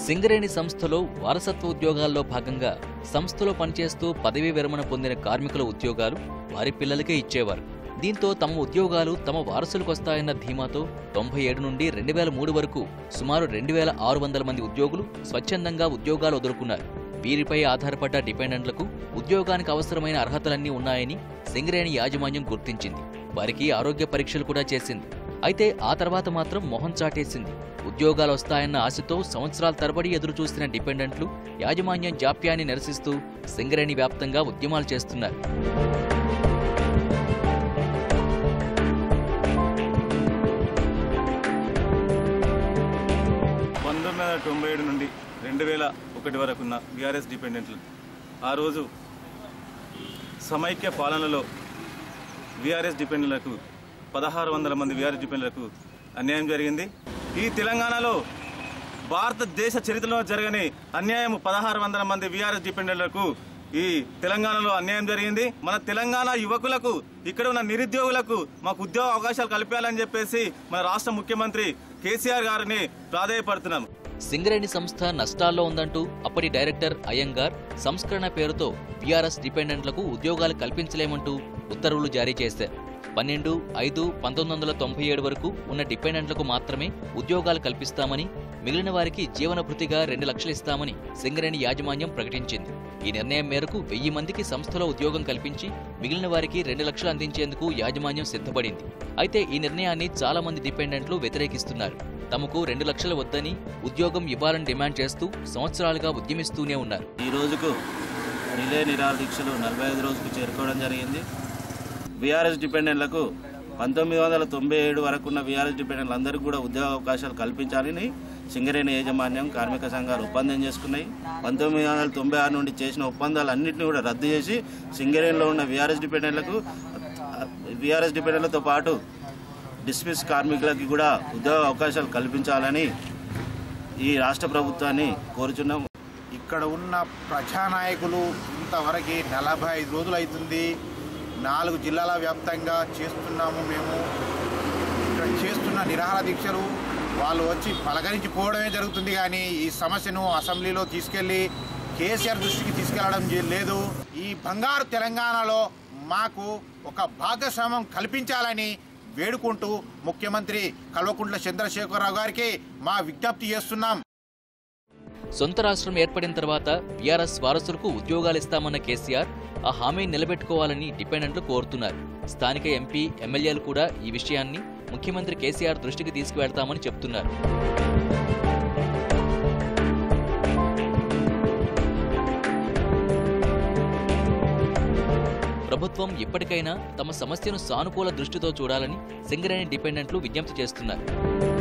సింగరేణి సంస్థలో వారసత్వ ఉద్యోగాల్లో భాగంగా సంస్థలో పనిచేస్తూ పదవీ విరమణ పొందిన కార్మికుల ఉద్యోగాలు వారి పిల్లలకే ఇచ్చేవారు దీంతో తమ ఉద్యోగాలు తమ వారసులకు వస్తాయన్న ధీమాతో తొంభై ఏడు నుండి రెండు వేల మూడు వరకు సుమారు రెండు వేల ఆరు వందల మంది ఉద్యోగులు స్వచ్ఛందంగా ఉద్యోగాలు వదులుకున్నారు వీరిపై ఆధారపడ్డ డిపెండెంట్లకు ఉద్యోగానికి అవసరమైన అర్హతలన్నీ ఉన్నాయని సింగరేణి యాజమాన్యం గుర్తించింది వారికి ఆరోగ్య పరీక్షలు కూడా చేసింది అయితే ఆ తర్వాత మాత్రం మొహం చాటేసింది ఉద్యోగాలు వస్తాయన్న ఆశతో సంవత్సరాల తరబడి ఎదురు చూసిన డిపెండెంట్లు యాజమాన్యం జాప్యాన్ని నిరసిస్తూ సింగరేణి వ్యాప్తంగా ఉద్యమాలు చేస్తున్నారు పంతొమ్మిది వందల తొంభై ఏడు నుండి రెండు వేల ఒకటి వరకు ఉన్న బీఆర్ఎస్ డిపెండెంట్లు ఆ రోజు సమైక్య పాలనలో బీఆర్ఎస్ డిపెండెంట్లకు పదహారు వందల మంది బీఆర్ఎస్ డిపెండెంట్లకు అన్యాయం జరిగింది ఈ తెలంగాణలో భారతదేశ చరిత్రలో జరగని అన్యాయం పదహారు వందల మంది బీఆర్ఎస్ డిపెండెంట్లకు ఈ తెలంగాణలో అన్యాయం జరిగింది మన తెలంగాణ యువకులకు ఇక్కడ ఉన్న నిరుద్యోగులకు మాకు ఉద్యోగ అవకాశాలు కల్పించాలని చెప్పేసి మన రాష్ట్ర ముఖ్యమంత్రి కేసీఆర్ గారిని ప్రాధాయపడుతున్నాం సింగరేణి సంస్థ నష్టాల్లో ఉందంటూ అప్పటి డైరెక్టర్ అయ్యంగార్ సంస్కరణ పేరుతో బీఆర్ఎస్ డిపెండెంట్లకు ఉద్యోగాలు కల్పించలేమంటూ ఉత్తర్వులు జారీ చేశారు పన్నెండు ఐదు పంతొమ్మిది వందల తొంభై ఏడు వరకు ఉన్న డిపెండెంట్లకు మాత్రమే ఉద్యోగాలు కల్పిస్తామని మిగిలిన వారికి జీవన భృతిగా రెండు లక్షలు ఇస్తామని సింగరేణి యాజమాన్యం ప్రకటించింది ఈ నిర్ణయం మేరకు వెయ్యి మందికి సంస్థలో ఉద్యోగం కల్పించి మిగిలిన వారికి రెండు లక్షలు అందించేందుకు యాజమాన్యం సిద్ధపడింది అయితే ఈ నిర్ణయాన్ని చాలా మంది డిపెండెంట్లు వ్యతిరేకిస్తున్నారు తమకు రెండు లక్షలు వద్దని ఉద్యోగం ఇవ్వాలని డిమాండ్ చేస్తూ సంవత్సరాలుగా ఉద్యమిస్తూనే ఉన్నారు ఈ రోజుకు రిలే నిరాహార దీక్షలు నలభై ఐదు రోజుకు చేరుకోవడం జరిగింది బీఆర్ఎస్ డిపెండెంట్లకు పంతొమ్మిది వందల తొంభై ఏడు వరకు ఉన్న బీఆర్ఎస్ డిపెండెంట్లు అందరికీ కూడా ఉద్యోగ అవకాశాలు కల్పించాలని సింగరేణి యాజమాన్యం కార్మిక సంఘాలు ఒప్పందం చేసుకున్నాయి పంతొమ్మిది వందల తొంభై ఆరు నుండి చేసిన ఒప్పందాలన్నింటినీ కూడా రద్దు చేసి సింగరేణిలో ఉన్న బీఆర్ఎస్ డిపెండెంట్లకు బీఆర్ఎస్ డిపెండెంట్లతో పాటు డిస్మిస్ కార్మికులకి కూడా ఉద్యోగ అవకాశాలు కల్పించాలని ఈ రాష్ట్ర ప్రభుత్వాన్ని కోరుచున్నాం ఇక్కడ ఉన్న ప్రజానాయకులు ఇంతవరకు నలభై ఐదు రోజులు అవుతుంది నాలుగు జిల్లాల వ్యాప్తంగా చేస్తున్నాము మేము ఇక్కడ చేస్తున్న నిరాహార దీక్షలు వాళ్ళు వచ్చి పలకరించిపోవడమే జరుగుతుంది కానీ ఈ సమస్యను అసెంబ్లీలో తీసుకెళ్లి కేసీఆర్ దృష్టికి తీసుకెళ్లడం జే- లేదు ఈ బంగారు తెలంగాణలో మాకు ఒక భాగస్వామ్యం కల్పించాలని వేడుకుంటూ ముఖ్యమంత్రి కల్వకుంట్ల చంద్రశేఖరరావు గారికి మా విజ్ఞప్తి చేస్తున్నాం సొంత రాష్ట్రం ఏర్పడిన తర్వాత బీఆర్ఎస్ వారసులకు ఉద్యోగాలిస్తామన్న కేసీఆర్ ఆ హామీ నిలబెట్టుకోవాలని డిపెండెంట్లు కోరుతున్నారు స్థానిక ఎంపీ ఎమ్మెల్యేలు కూడా ఈ విషయాన్ని ముఖ్యమంత్రి కేసీఆర్ దృష్టికి తీసుకువెళ్తామని చెప్తున్నారు ప్రభుత్వం ఇప్పటికైనా తమ సమస్యను సానుకూల దృష్టితో చూడాలని సింగరేణి డిపెండెంట్లు విజ్ఞప్తి చేస్తున్నారు